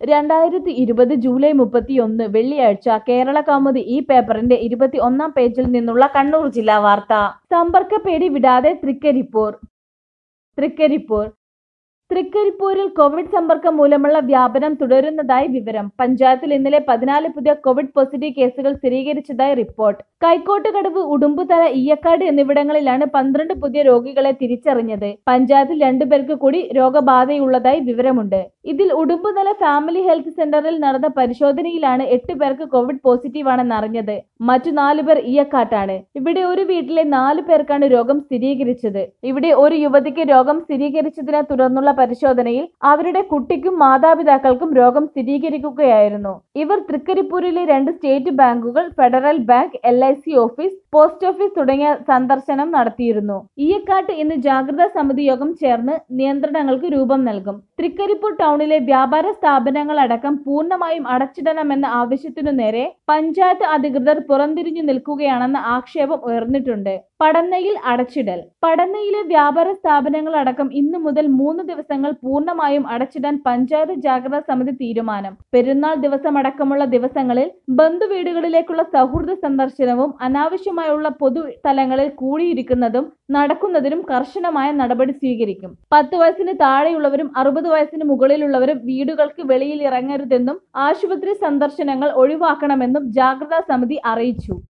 രണ്ടായിരത്തി ഇരുപത് ജൂലൈ മുപ്പത്തിയൊന്ന് വെള്ളിയാഴ്ച കേരള കൗമുദി ഈ പേപ്പറിന്റെ ഇരുപത്തി ഒന്നാം പേജിൽ നിന്നുള്ള കണ്ണൂർ ജില്ലാ വാർത്ത സമ്പർക്കപ്പേടി വിടാതെ തൃക്കരിപ്പൂർ തൃക്കരിപ്പൂർ തൃക്കരിപ്പൂരിൽ കോവിഡ് സമ്പർക്കം മൂലമുള്ള വ്യാപനം തുടരുന്നതായി വിവരം പഞ്ചായത്തിൽ ഇന്നലെ പതിനാല് പുതിയ കോവിഡ് പോസിറ്റീവ് കേസുകൾ സ്ഥിരീകരിച്ചതായി റിപ്പോർട്ട് കൈക്കോട്ടുകടവ് ഉടുമ്പുതല ഈയക്കാട് എന്നിവിടങ്ങളിലാണ് പന്ത്രണ്ട് പുതിയ രോഗികളെ തിരിച്ചറിഞ്ഞത് പഞ്ചായത്തിൽ രണ്ടുപേർക്ക് കൂടി രോഗബാധയുള്ളതായി വിവരമുണ്ട് ഇതിൽ ഉടുമ്പുതല ഫാമിലി ഹെൽത്ത് സെന്ററിൽ നടന്ന പരിശോധനയിലാണ് എട്ട് പേർക്ക് കോവിഡ് പോസിറ്റീവ് ആണെന്ന് അറിഞ്ഞത് മറ്റു നാലു പേർ ഈയക്കാട്ടാണ് ഇവിടെ ഒരു വീട്ടിലെ നാലു പേർക്കാണ് രോഗം സ്ഥിരീകരിച്ചത് ഇവിടെ ഒരു യുവതിക്ക് രോഗം സ്ഥിരീകരിച്ചതിനെ തുടർന്നുള്ള പരിശോധനയിൽ അവരുടെ കുട്ടിക്കും മാതാപിതാക്കൾക്കും രോഗം സ്ഥിരീകരിക്കുകയായിരുന്നു ഇവർ തൃക്കരിപ്പൂരിലെ രണ്ട് സ്റ്റേറ്റ് ബാങ്കുകൾ federal bank L I C office post office തുടങ്ങിയ സന്ദർശനം നടത്തിയിരുന്നു ഈയക്കാട്ട് ഇന്ന് ജാഗ്രതാ സമിതി യോഗം ചേർന്ന് നിയന്ത്രണങ്ങൾക്ക് രൂപം നൽകും തൃക്കരിപ്പൂർ ടൗണിലെ വ്യാപാര സ്ഥാപനങ്ങളടക്കം പൂർണ്ണമായും അടച്ചിടണമെന്ന ആവശ്യത്തിനു നേരെ പഞ്ചായത്ത് അധികൃതർ പുറംതിരിഞ്ഞു നിൽക്കുകയാണെന്ന ആക്ഷേപം ഉയർന്നിട്ടുണ്ട് പടന്നയിൽ അടച്ചിടൽ പടന്നയിലെ വ്യാപാര സ്ഥാപനങ്ങളടക്കം ഇന്നു മുതൽ മൂന്ന് ദിവസങ്ങൾ പൂർണ്ണമായും അടച്ചിടാൻ പഞ്ചായത്ത് ജാഗ്രതാ സമിതി തീരുമാനം പെരുന്നാൾ ദിവസമടക്കമുള്ള ദിവസങ്ങളിൽ ബന്ധുവീടുകളിലേക്കുള്ള സൗഹൃദ സന്ദർശനവും അനാവശ്യമായുള്ള പൊതു സ്ഥലങ്ങളിൽ കൂടിയിരിക്കുന്നതും നടക്കുന്നതിനും കർശനമായ നടപടി സ്വീകരിക്കും പത്ത് വയസ്സിന് താഴെയുള്ളവരും അറുപത് വയസ്സിന് മുകളിലുള്ളവരും വീടുകൾക്ക് വെളിയിൽ ഇറങ്ങരുതെന്നും ആശുപത്രി സന്ദർശനങ്ങൾ ഒഴിവാക്കണമെന്നും ജാഗ്രതാ സമിതി അറിയിച്ചു